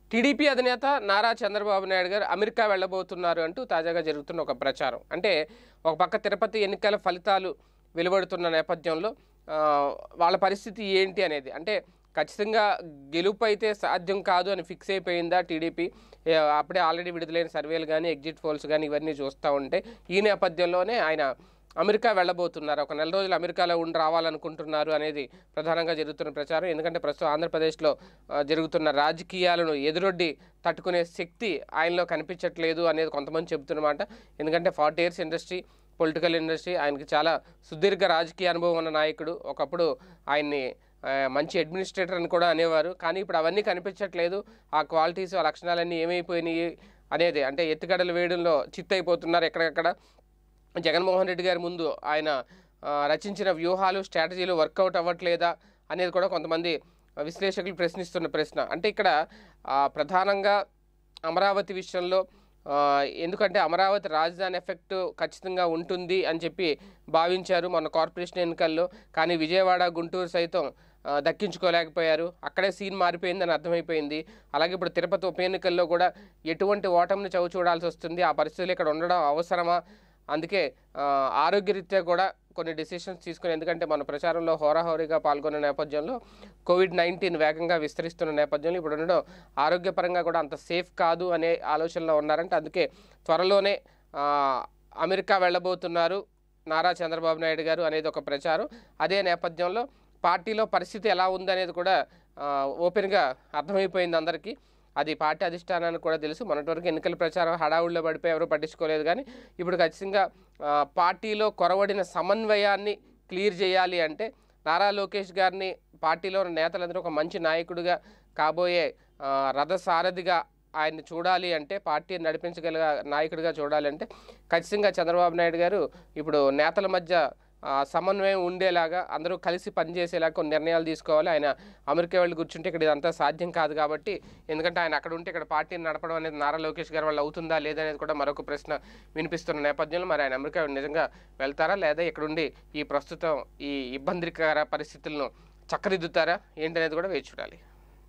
TDP అధినేత నారా చంద్రబాబు నాయుడు గారు America వెళ్ళబోతున్నారు అంటూ తాజాగా జరుగుతున్న ఒక ప్రచారం అంటే ఒక పక్క తిరుపతి ఎన్నికల ఫలితాలు వెలువడుతున్న నేపథ్యంలో ఆ, వాళ్ళ పరిస్థితి ఏంటి అనేది అంటే ఖచ్చితంగా గెలుపు అయితే సాధ్యం కాదు అని ఫిక్స్ అయిపోయిందా టీడీపీ ఏ, అప్పుడే ఆల్రెడీ విడుదలైన సర్వేలు కానీ ఎగ్జిట్ పోల్స్ కానీ ఇవన్నీ చూస్తూ ఉంటే ఈ నేపథ్యంలోనే ఆయన అమెరికా వెళ్ళబోతున్నారు ఒక నెల రోజులు అమెరికాలో ఉండి రావాలనుకుంటున్నారు అనేది ప్రధానంగా జరుగుతున్న ప్రచారం ఎందుకంటే ప్రస్తుతం ఆంధ్రప్రదేశ్లో ఆ, జరుగుతున్న రాజకీయాలను ఎదురొడ్డి తట్టుకునే శక్తి ఆయనలో కనిపించట్లేదు అనేది కొంతమంది చెబుతున్నమాట ఎందుకంటే forty years industry political industry ఆయనకి చాలా సుదీర్ఘ రాజకీయ అనుభవం ఉన్న నాయకుడు ఒకప్పుడు ఆయన్ని ఆ, మంచి అడ్మినిస్ట్రేటర్ అని కూడా అనేవారు కానీ ఇప్పుడు అవన్నీ కనిపించట్లేదు ఆ క్వాలిటీస్ ఆ లక్షణాలన్నీ ఏమైపోయినాయి అనేది అంటే ఎత్తుగడలు వేయడంలో చిత్తైపోతున్నారు ఎక్కడెక్కడ జగన్మోహన్ రెడ్డి గారి ముందు ఆయన ఆ, రచించిన వ్యూహాలు స్ట్రాటజీలు వర్కౌట్ అవ్వట్లేదా అనేది కూడా కొంతమంది విశ్లేషకులు ప్రశ్నిస్తున్న ప్రశ్న అంటే ఇక్కడ ఆ, ప్రధానంగా అమరావతి విషయంలో ఆ, ఎందుకంటే అమరావతి రాజధాని ఎఫెక్ట్ ఖచ్చితంగా ఉంటుంది అని చెప్పి భావించారు మొన్న కార్పొరేషన్ ఎన్నికల్లో కానీ విజయవాడ గుంటూరు సైతం ఆ, దక్కించుకోలేకపోయారు అక్కడే సీన్ మారిపోయిందని అర్థమైపోయింది అలాగే ఇప్పుడు తిరుపతి ఉప ఎన్నికల్లో కూడా ఎటువంటి ఓటమిని చవి చూడాల్సి వస్తుంది ఆ పరిస్థితులు ఇక్కడ ఉండడం అవసరమా అందుకే ఆ, ఆరోగ్యరీత్యా కూడా కొన్ని డెసిషన్స్ తీసుకుని ఎందుకంటే మన ప్రచారంలో హోరాహోరీగా పాల్గొన్న నేపథ్యంలో కోవిడ్ నైన్టీన్ వేగంగా విస్తరిస్తున్న నేపథ్యంలో ఇప్పుడు ఉండడం ఆరోగ్యపరంగా కూడా అంత సేఫ్ కాదు అనే ఆలోచనలో ఉన్నారంటే అందుకే త్వరలోనే ఆ, అమెరికా వెళ్ళబోతున్నారు నారా చంద్రబాబు నాయుడు గారు అనేది ఒక ప్రచారం అదే నేపథ్యంలో పార్టీలో పరిస్థితి ఎలా ఉందనేది కూడా ఆ, ఓపెన్గా అర్థమైపోయింది అందరికీ అది పార్టీ అధిష్టానానికి కూడా తెలుసు మొన్నటి వరకు ఎన్నికల ప్రచారం హడావుడిలో పడిపోయి ఎవరు పట్టించుకోలేదు కానీ ఇప్పుడు ఖచ్చితంగా ఆ, పార్టీలో కొరవడిన సమన్వయాన్ని క్లియర్ చేయాలి అంటే నారా లోకేష్ గారిని పార్టీలో ఉన్న నేతలందరూ ఒక మంచి నాయకుడిగా కాబోయే ఆ, రథసారథిగా ఆయన్ని చూడాలి అంటే పార్టీని నడిపించగల నాయకుడిగా చూడాలి అంటే ఖచ్చితంగా చంద్రబాబు నాయుడు గారు ఇప్పుడు నేతల మధ్య ఆ, సమన్వయం ఉండేలాగా అందరూ కలిసి పనిచేసేలాగా కొన్ని నిర్ణయాలు తీసుకోవాలి ఆయన అమెరికా వెళ్ళి కూర్చుంటే ఇక్కడ ఇదంతా సాధ్యం కాదు కాబట్టి ఎందుకంటే ఆయన అక్కడ ఉంటే ఇక్కడ పార్టీని నడపడం అనేది నారా లోకేష్ గారి వల్ల అవుతుందా లేదనేది కూడా మరొక ప్రశ్న వినిపిస్తున్న నేపథ్యంలో మరి ఆయన అమెరికా నిజంగా వెళ్తారా లేదా ఇక్కడుండి ఈ ప్రస్తుతం ఈ ఇబ్బందికర పరిస్థితులను చక్కదిద్దుతారా ఏంటనేది కూడా వేచి చూడాలి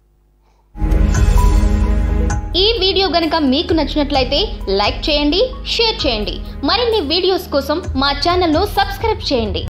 ఈ వీడియో గనుక మీకు నచ్చినట్లయితే లైక్ చేయండి షేర్ చేయండి మరిన్ని వీడియోస్ కోసం మా ఛానల్ను సబ్స్క్రైబ్ చేయండి